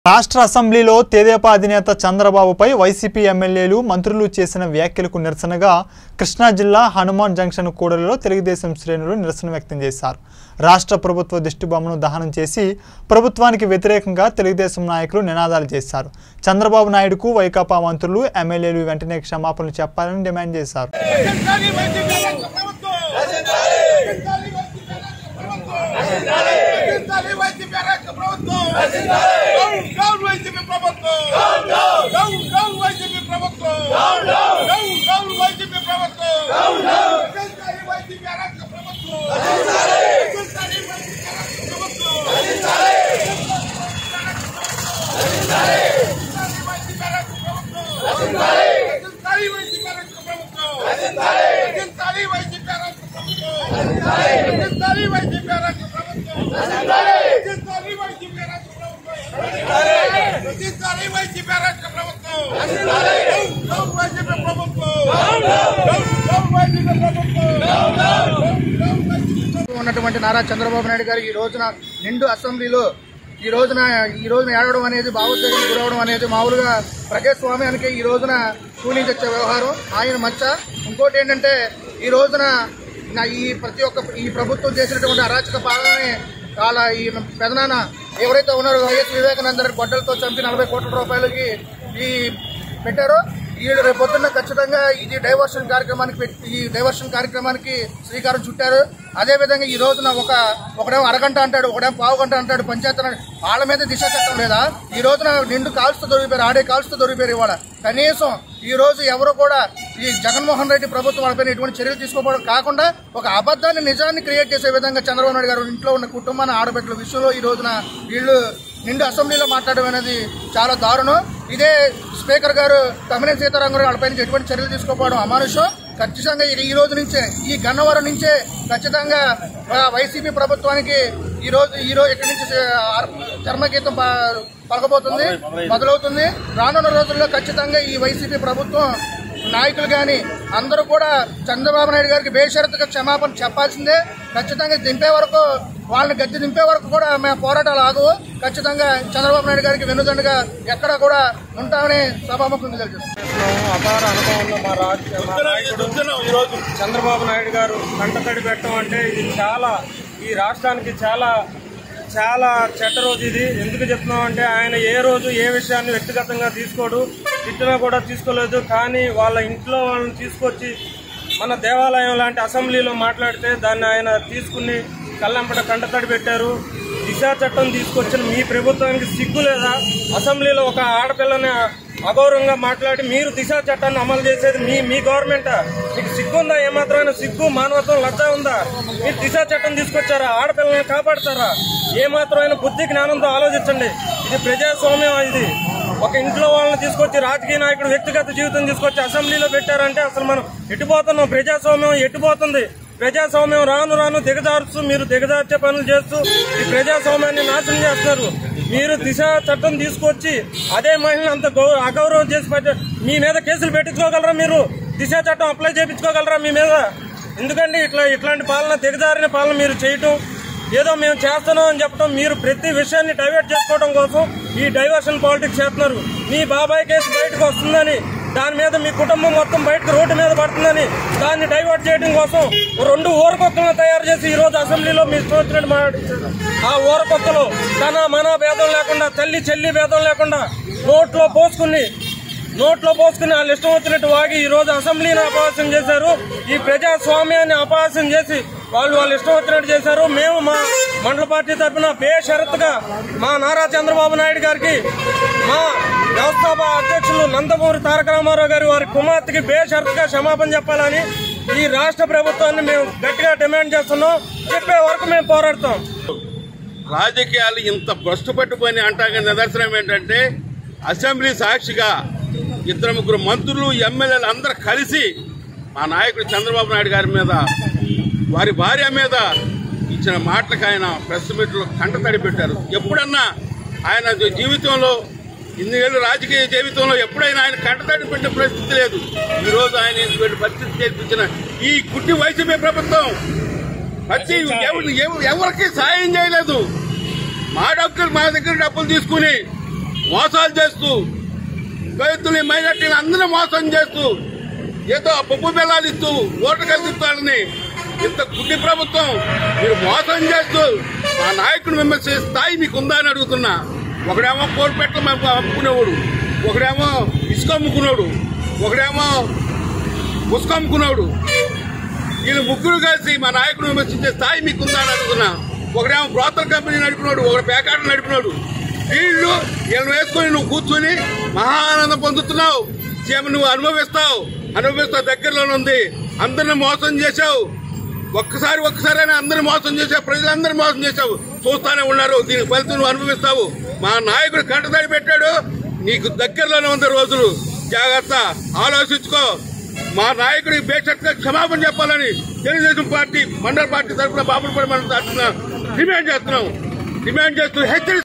రాష్ట్ర అసెంబ్లీలో తెదేపా అధినేత చంద్రబాబుపై వైసీపీ ఎమ్మెల్యేలు మంత్రులు చేసిన వ్యాఖ్యలకు నిరసనగా కృష్ణా జిల్లా హనుమాన్ జంక్షన్ కూడలిలో తెలుగుదేశం శ్రేణులు నిరసన వ్యక్తం చేశారు రాష్ట్ర ప్రభుత్వ దిష్టిబొమ్మను దహనం చేసి ప్రభుత్వానికి వ్యతిరేకంగా తెలుగుదేశం నాయకులు నినాదాలు చేశారు చంద్రబాబు నాయుడుకు వైకాపా మంత్రులు ఎమ్మెల్యేలు వెంటనే క్షమాపణలు చెప్పాలని డిమాండ్ చేశారు రచించాలి వైసీపీ రాష్ట్ర ప్రభుత్వం రచించాలి వైసీపీ రాష్ట్ర ప్రభుత్వం రచించాలి వైసీపీ రాష్ట్ర ప్రభుత్వం డౌన్ డౌన్ వైసీపీ ప్రభుత్వం డౌన్ డౌన్ వైసీపీ ప్రభుత్వం డౌన్ డౌన్ వైసీపీ ప్రభుత్వం రచించాలి వైసీపీ రాష్ట్ర ప్రభుత్వం రచించాలి వైసీపీ రాష్ట్ర ప్రభుత్వం రచించాలి వైసీపీ రాష్ట్ర ప్రభుత్వం రచించాలి వైసీపీ రాష్ట్ర ప్రభుత్వం రచించాలి వైసీపీ రాష్ట్ర ప్రభుత్వం రచించాలి వైసీపీ రాష్ట్ర ప్రభుత్వం రచించాలి వైసీపీ రాష్ట్ర ప్రభుత్వం రచించాలి వైసీపీ రాష్ట్ర ప్రభుత్వం డౌన్ వైసీపీ ప్రభుత్వం డౌన్ వైసీపీ ప్రభుత్వం డౌన్ వైసీపీ ప్రభుత్వం ఉన్నటువంటి నారా చంద్రబాబు నాయుడు గారు ఈ రోజున నిండు అసెంబ్లీలో ఈ రోజున ఈ రోజున ఏడవడం అనేది భావోద్వేగం గురవడం అనేది మామూలుగా ప్రజాస్వామ్యానికి ఈ రోజున కూలీ తెచ్చే వ్యవహారం ఆయన మచ్చ ఇంకోటి ఏంటంటే ఈ రోజున నా ఈ ప్రతి ఒక్క ఈ ప్రభుత్వం చేసినటువంటి అరాచక పాలనని చాలా ఈ పెదనాన్న ఎవరైతే ఉన్నారో వైఎస్ వివేకానంద రెడ్డి గొడ్డలతో చంపి నలభై కోట్ల రూపాయలకి ఈ పెట్టారో వీళ్ళు రేపు పొద్దున్న ఖచ్చితంగా ఇది డైవర్షన్ కార్యక్రమానికి పెట్టి ఈ డైవర్షన్ కార్యక్రమానికి శ్రీకారం చుట్టారు అదే విధంగా ఈ రోజున ఒక ఒకడేమో అరగంట అంటాడు ఒకడేమో పావు గంట అంటాడు పంచాయతీ అన్నాడు. వాళ్ళ మీద దిశ చట్టం లేదా ఈ రోజున నిండు కాల్స్తో దొరికిపోయారు ఆడే కాల్స్తో దొరికిపోయారు ఇవాళ కనీసం ఈ రోజు ఎవరు కూడా ఈ జగన్మోహన్ రెడ్డి ప్రభుత్వం వాళ్ళపైన ఎటువంటి చర్యలు తీసుకోవడం కాకుండా ఒక అబద్ధాన్ని నిజాన్ని క్రియేట్ చేసే విధంగా చంద్రబాబు నాయుడు గారు ఇంట్లో ఉన్న కుటుంబాన్ని ఆడబిడ్డల విషయంలో ఈ రోజున వీళ్ళు నిండు అసెంబ్లీలో మాట్లాడడం అనేది చాలా దారుణం ఇదే స్పీకర్ గారు తమిళ సీతారాం గారు వాళ్ళపైన ఎటువంటి చర్యలు తీసుకోకపోవడం అమానుషం ఖచ్చితంగా ఈ- ఈ రోజు నుంచే ఈ గన్నవరం నుంచే ఖచ్చితంగా ఆ, వైసీపీ ప్రభుత్వానికి ఈ రోజు ఈ రోజు ఇక్కడి నుంచి ఆ, చర్మగీతం ప- పలకబోతుంది మొదలవుతుంది రానున్న రోజుల్లో ఖచ్చితంగా ఈ వైసీపీ ప్రభుత్వం నాయకులు కానీ అందరూ కూడా చంద్రబాబు నాయుడు గారికి బేషరతుగా క్షమాపణ చెప్పాల్సిందే ఖచ్చితంగా దింపే వరకు వాళ్ళని గద్దె దింపే వరకు కూడా మేము పోరాటాలు ఆగవు ఖచ్చితంగా చంద్రబాబు నాయుడు గారికి వెన్నుదండగా ఎక్కడ కూడా ఉంటామని సభాముఖంగా తెలియజేస్తున్నాం అపార అనుభవం ఉన్న మా రాజ మా నాయకుడు ఈరోజు చంద్రబాబు నాయుడు గారు కంటతడి పెట్టడం అంటే ఇది చాలా ఈ రాష్ట్రానికి చాలా చాలా చెడ్డ రోజు ఇది ఎందుకు చెప్తున్నాం అంటే ఆయన ఏ రోజు ఏ విషయాన్ని వ్యక్తిగతంగా తీసుకోడు తిట్టినా కూడా తీసుకోలేదు కానీ వాళ్ళ ఇంట్లో వాళ్ళని తీసుకొచ్చి మన దేవాలయం లాంటి అసెంబ్లీలో మాట్లాడితే దాన్ని ఆయన తీసుకుని కళ్ళంపట కంటతడి పెట్టారు దిశా చట్టం తీసుకొచ్చిన మీ ప్రభుత్వానికి సిగ్గు లేదా అసెంబ్లీలో ఒక ఆడపిల్లని అగౌరవంగా మాట్లాడి మీరు దిశా చట్టాన్ని అమలు చేసేది మీ మీ గవర్నమెంట్ మీకు సిగ్గు ఉందా ఏమాత్రమైన సిగ్గు మానవత్వం లజ్జ ఉందా మీరు దిశా చట్టం తీసుకొచ్చారా ఆడపిల్లల్ని కాపాడతారా ఏమాత్రమైన బుద్ధి జ్ఞానంతో ఆలోచించండి ఇది ప్రజాస్వామ్యం ఇది ఒక ఇంట్లో వాళ్ళని తీసుకొచ్చి రాజకీయ నాయకుడు వ్యక్తిగత జీవితం తీసుకొచ్చి అసెంబ్లీలో పెట్టారంటే అసలు మనం ఎట్టుపోతున్నాం ప్రజాస్వామ్యం ఎట్టుపోతుంది ప్రజాస్వామ్యం రాను రాను దిగజారుస్తూ మీరు దిగజార్చే పనులు చేస్తూ ఈ ప్రజాస్వామ్యాన్ని నాశనం చేస్తున్నారు మీరు దిశ చట్టం తీసుకొచ్చి అదే మహిళను అంత గౌ- అగౌరవం చేసి పెట్ట- మీ మీద కేసులు పెట్టించుకోగలరా మీరు దిశ చట్టం అప్లై చేయించుకోగలరా మీ మీద ఎందుకండి ఇట్లా ఇట్లాంటి పాలన దిగజారిన పాలన మీరు చేయటం ఏదో మేము చేస్తున్నాం అని చెప్పడం మీరు ప్రతి విషయాన్ని డైవర్ట్ చేసుకోవడం కోసం ఈ డైవర్షన్ పాలిటిక్స్ చేస్తున్నారు మీ బాబాయ్ కేసు బయటకు వస్తుందని దాని మీద మీ కుటుంబం మొత్తం బయటకు రోడ్డు మీద పడుతుందని దాన్ని డైవర్ట్ చేయడం కోసం రెండు ఊరకొక్కలను తయారు చేసి ఈ రోజు అసెంబ్లీలో మీ ఇష్టం వచ్చినట్టు మాట్లాడించారు ఆ ఊరకొక్కలు తన మన భేదం లేకుండా తల్లి చెల్లి భేదం లేకుండా నోట్లో పోసుకుని నోట్లో పోసుకుని వాళ్ళు ఇష్టం వచ్చినట్టు వాగి ఈ రోజు అసెంబ్లీని అపహాస్యం చేశారు ఈ ప్రజాస్వామ్యాన్ని అపహాస్యం చేసి వాళ్ళు వాళ్ళు ఇష్టం వచ్చినట్టు చేశారు మేము మా మండల పార్టీ తరఫున బేషరత్తుగా మా నారా చంద్రబాబు నాయుడు గారికి మా వ్యవస్థాపక అధ్యక్షులు నందమూరి తారక రామారావు గారి వారి కుమార్తెకి బేషరత్తుగా క్షమాపణ చెప్పాలని ఈ రాష్ట్ర ప్రభుత్వాన్ని మేము గట్టిగా డిమాండ్ చేస్తున్నాం చెప్పే వరకు మేము పోరాడతాం రాజకీయాలు ఇంత భ్రష్టు పట్టుకొని అంటాక నిదర్శనం ఏంటంటే అసెంబ్లీ సాక్షిగా ఇద్దరు ముగ్గురు మంత్రులు ఎమ్మెల్యేలు అందరూ కలిసి మా నాయకుడు చంద్రబాబు నాయుడు గారి మీద వారి భార్య మీద ఇచ్చిన మాటలకు ఆయన ప్రెస్ మీట్లో కంటతడి పెట్టారు ఎప్పుడన్నా ఆయన జీవితంలో ఇన్ని ఏళ్ళు రాజకీయ జీవితంలో ఎప్పుడైనా ఆయన కంటతడి పెట్టే పరిస్థితి లేదు ఈ రోజు ఆయన ఇటువంటి పరిస్థితి చేర్పించిన ఈ గుడ్డి వైసీపీ ప్రభుత్వం ప్రతి ఎవరు ఎవ- ఎవరికి సాయం చేయలేదు మా డబ్బులు మా దగ్గర డబ్బులు తీసుకుని మోసాలు చేస్తూ దళితుల్ని మైనార్టీని అందరూ మోసం చేస్తూ ఏదో పప్పు బెల్లాలు ఇస్తూ ఓటు కల్పిస్తాడని ఇంత గుడ్డి ప్రభుత్వం మీరు మోసం చేస్తూ మా నాయకుడు విమర్శించే స్థాయి మీకు ఉందా అని అడుగుతున్నా ఒకడేమో కోటి పెట్టలు మేము అమ్ముకునేవాడు ఒకడేమో ఇసుక అమ్ముకున్నాడు ఒకడేమో ఉసుక అమ్ముకున్నాడు వీళ్ళు ముగ్గురు కలిసి మా నాయకుడు విమర్శించే స్థాయి మీకు ఉందా అని అడుగుతున్నా ఒకడేమో బ్రోతల్ కంపెనీ నడిపినాడు ఒకడు పేకాట నడిపినాడు వీళ్ళు వీళ్ళని వేసుకొని నువ్వు కూర్చొని మహా ఆనందం పొందుతున్నావు సీఎం నువ్వు అనుభవిస్తావు అనుభవిస్తావు దగ్గరలోనే ఉంది అందరిని మోసం చేశావు ఒక్కసారి ఒక్కసారైనా అందరిని మోసం చేశావు ప్రజలందరినీ మోసం చేశావు చూస్తానే ఉన్నారు దీనికి ఫలితం నువ్వు అనుభవిస్తావు మా నాయకుడు కంటతడి పెట్టాడు నీకు దగ్గరలోనే ఉంది రోజులు జాగ్రత్త ఆలోచించుకో మా నాయకుడికి బేషరతుగా క్షమాపణ చెప్పాలని తెలుగుదేశం పార్టీ మండల పార్టీ తరఫున బాబులపల్లి మండల తరఫున డిమాండ్ చేస్తున్నాం డిమాండ్ చేస్తూ హెచ్చరి